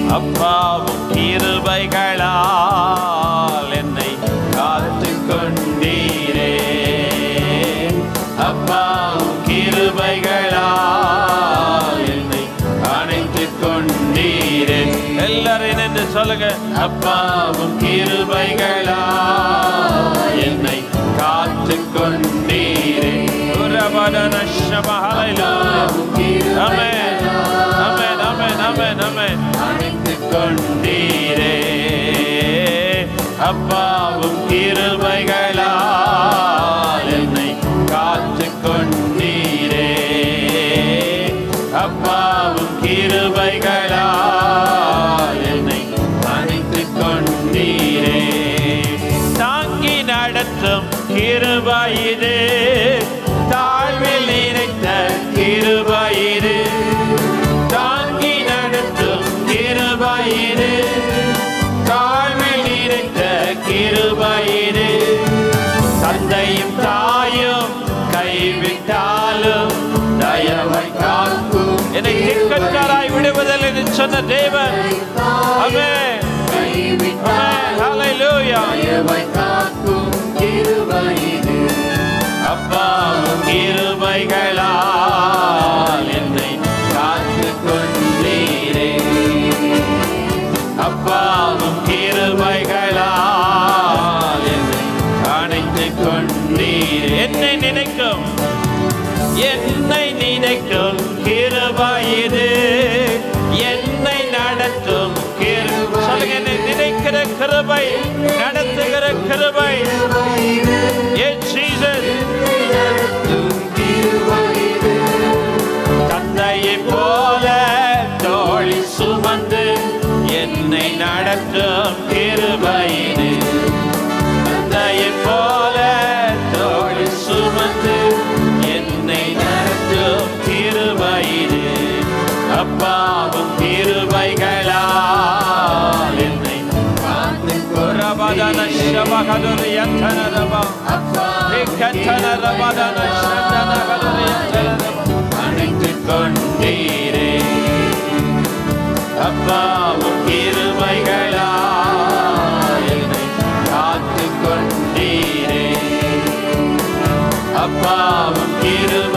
அப்பாவும் கிருபைகளால் என்னை காத்து கொண்டீரே அப்பாவும் கிருபைகளால் என்னை அணைத்து கொண்டீரே எல்லாரும் என்று சொல்லுங்க அப்பாவும் கிருபைகளால் என்னை காத்து கொண்டீரே உரபதன ஷபஹலைலூயா ஆமென் ஆமென் ஆமென் ஆமென் ஆமென் அணைத்து கொண்டீரே அப்பாவும் கிருபைகளால் என்னை காத்து கொண்டீரே அப்பாவும் கிருபைகளால் என்னை அணைத்து கொண்டீரே தாங்கி நடத்தும் கிருபையிது தாழ்வில் நினைத்த கிருபையிது தாங்கி நடத்தும் கிருபையிது தாழ்வில் நினைத்த கிருபையிது தந்தையும் தாயும் கைவிட்டாலும் தயவை காக்கும் என்னை திக்கற்காராய் விடுவதில் என்று சொன்ன தேவன் ஆமென் ஆமென் ஹalleluya அப்பாவும் கிருபைகளால் என்னை காத்து கொண்டீரே அப்பாவும் கிருபைகளால் என்னை அணைத்து கொண்டீரே என்னை நினைக்கும் என்னை நினைக்கும் கிருபையிது என்னை நடத்தும் கிருபை சொல்லுங்க என்னை நினைக்கிற கிருபை நடத்துகிற கிருபை Yes, Jesus. தந்தையைப் போல தோழி சுமந்து என்னை நடத்தும் கிருபையிது தந்தையைப் போல தோழி சுமந்து என்னை நடத்தும் கிருபையிது அப்பாவும் கிருபைகளால் என்னை ரபதன ஷபகதுர் யத்தனரபா விக்கத்தனரபதன ஷந்தனகதுர் யத்தனரபா அணைத்துக் கொண்டீரே அப்பாவும் கிருபைகளால் என்னை காத்துக் கொண்டீரே அப்பாவும் கிருபை